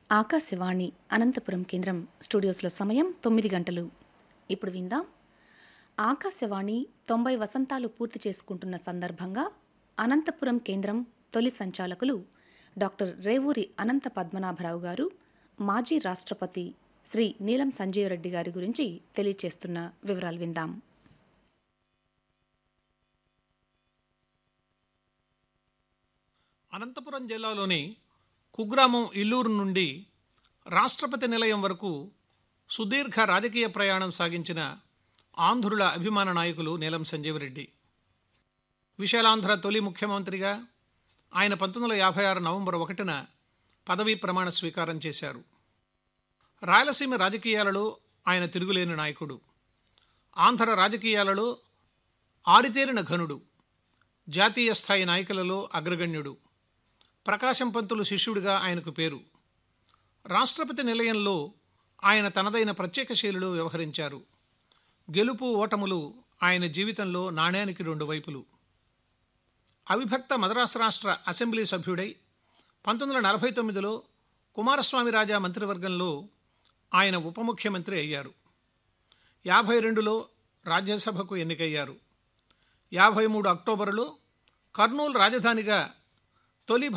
ఆకాశవాణి అనంతపురం కేంద్రం స్టూడియోస్లో సమయం తొమ్మిది గంటలు ఇప్పుడు విందాం ఆకాశవాణి తొంభై వసంతాలు పూర్తి చేసుకుంటున్న సందర్భంగా అనంతపురం కేంద్రం తొలి సంచాలకులు డాక్టర్ రేవూరి అనంత పద్మనాభరావు గారు మాజీ రాష్ట్రపతి శ్రీ నీలం సంజీవరెడ్డి గారి గురించి తెలియచేస్తున్న వివరాలు విందాం అనంతపురం జిల్లాలోని కుగ్రామం ఇల్లూరు నుండి రాష్ట్రపతి నిలయం వరకు సుదీర్ఘ రాజకీయ ప్రయాణం సాగించిన ఆంధ్రుల అభిమాన నాయకులు నీలం సంజీవరెడ్డి విశాలాంధ్ర తొలి ముఖ్యమంత్రిగా ఆయన పంతొమ్మిది వందల యాభై ఆరు నవంబర్ ఒకటిన పదవీ ప్రమాణ స్వీకారం చేశారు రాయలసీమ రాజకీయాలలో ఆయన తిరుగులేని నాయకుడు ఆంధ్ర రాజకీయాలలో ఆరితేరిన ఘనుడు జాతీయ స్థాయి నాయకులలో అగ్రగణ్యుడు ప్రకాశం పంతులు శిష్యుడిగా ఆయనకు పేరు రాష్ట్రపతి నిలయంలో ఆయన తనదైన ప్రత్యేక శైలిలో వ్యవహరించారు గెలుపు ఓటములు ఆయన జీవితంలో నాణ్యానికి రెండు వైపులు అవిభక్త మద్రాసు రాష్ట్ర అసెంబ్లీ సభ్యుడై పంతొమ్మిది వందల నలభై తొమ్మిదిలో కుమారస్వామి రాజా మంత్రివర్గంలో ఆయన ఉప ముఖ్యమంత్రి అయ్యారు యాభై రెండులో రాజ్యసభకు ఎన్నికయ్యారు యాభై మూడు అక్టోబరులో కర్నూలు రాజధానిగా తొలి